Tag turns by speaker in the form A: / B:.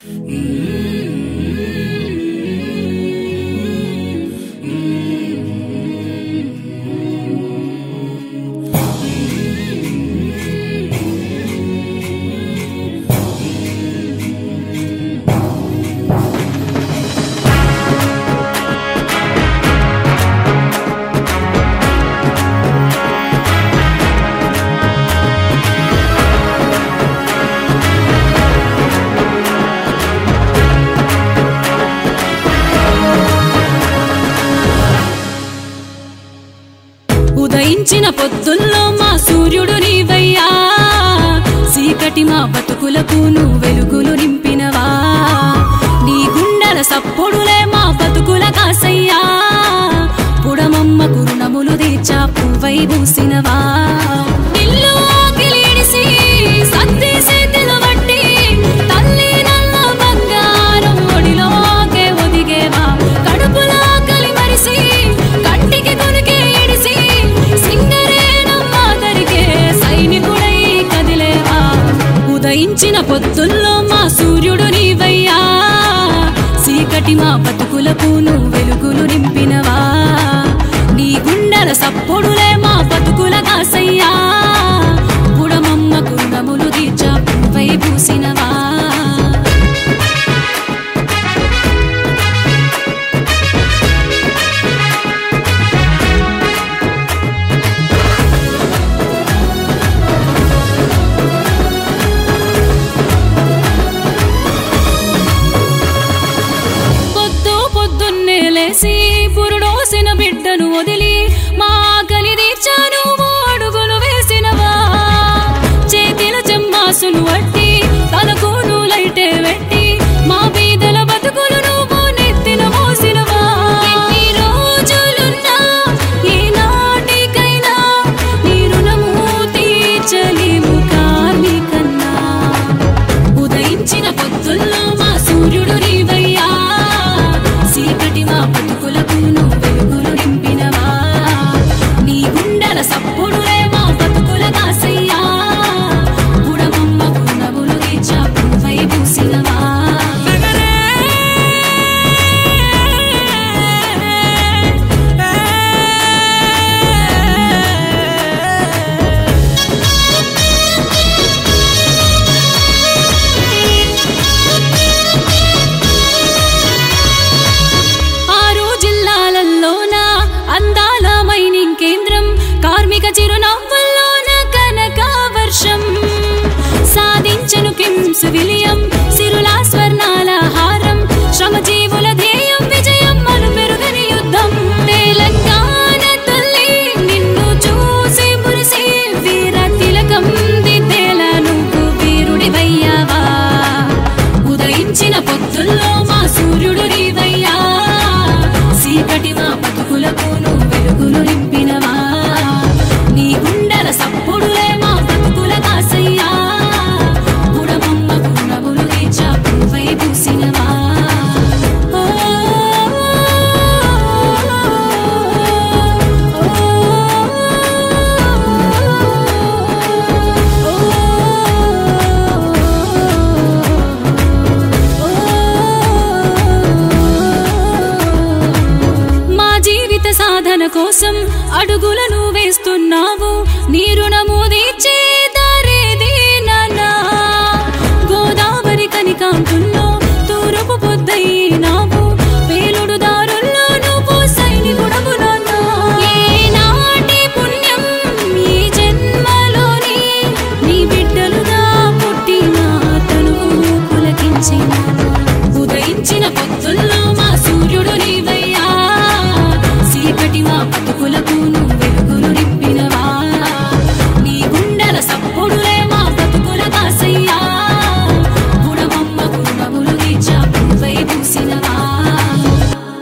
A: ఉదయించిన పొద్దుల్లో మా సూర్యుడు నీవయ్యా చీకటి మా బతుకులకు నువ్వు వెలుగులు నింపినవా నీ గుండెల సప్పుడులే మా బతుకుల కాసయ్యా పుడమమ్మ కురుణములు తీర్చా పువ్వై పూసినవా ఇల్లు ఆకిలి ఇడిసి, సర్దేసి నిలబట్టి, తల్లి నల్ల బంగారం ఒడిలోకే ఒదిగేవా కడుపులో కలిమరిసి కంటికి కొనుకే ఇడిసి సింగరేణమ్మ దరికే సైనికుడై కదిలేవా ఉదయించిన పొద్దుల్లో మా సూర్యుడు నీవయ్యా చీకటి మా బతుకులకు నువ్వు వెలుగులు నింపినవా నీ గుండెల సప్పుడులే మా బతుకుల కాసయ్యా పుడమమ్మ కురుణములు తీర్చా పువ్వై పూసినవా పొద్దు పొద్దున్నే లేసి పురుడోసిన బిడ్డను వదిలి మా ఆకలి తీర్చాను అడుగులు వేసినవా చేతిల చెమ్మాసును వట్టి తలకు లైటే పెట్టి మా బీదల బతుకులు నువ్వు నెత్తిన మోసినవా ఎన్ని రోజులున్నా ఈనాటికైనా నీ రుణము తీర్చలేము కార్మికన్నా ఉదయించిన పొద్దుల్లో మా సూర్యుడు నీవయ్యా చీకటి మా బతుకులకు నువ్వు వెలుగులు నింపినవా నీ గుండెల సప్పుడులే మా బతుకుల కాసయ్యా బుడమమ్మ గుణములు తీర్చా పువ్వై పూసినవా ఆరు జిల్లాలలోన అందాల మైనింగ్ కేంద్రం కార్మిక చిరునవ్వుల్లోన కనక వర్షం సాధించను కిమ్స్ విలియం సిరులా స్వర్ణాల హారం శ్రమజీవుల ధ్యేయం విజయం మను మెరుగని యుద్ధం తెలంగాణ తల్లి నిన్ను చూసి మురిసి వీర తిలకం దిద్దేలా నువ్వు వీరుడివయ్యావా ఉదయించిన పొద్దుల్లో మా సూర్యుడు నీవయ్యా చీకటి మా బతుకులకు నువ్వు వెలుగులు నింపినవా నీ గుండెల సప్పుడులే మా బతుకుల కాసయ్యా గుణమమ్మ గుణములు తీర్చా పువ్వై పూసినవా ఓ, మా జీవిత సాధన కోసం అడుగులను వేస్తున్నావు నీ రుణము తీర్చే దారేది నాన్నా గోదావరి కనికాంతుల్లో తూరపు పొద్దయినావు వేలుడు దారుల్లో నువ్వు సైనికుడవు నాన్నా ఏనాటి పుణ్యం ఈ జన్మలోని నీ బిడ్డలుగా పుట్టిన తనువు పులకించిన ఉదయించిన పొద్దుల్లో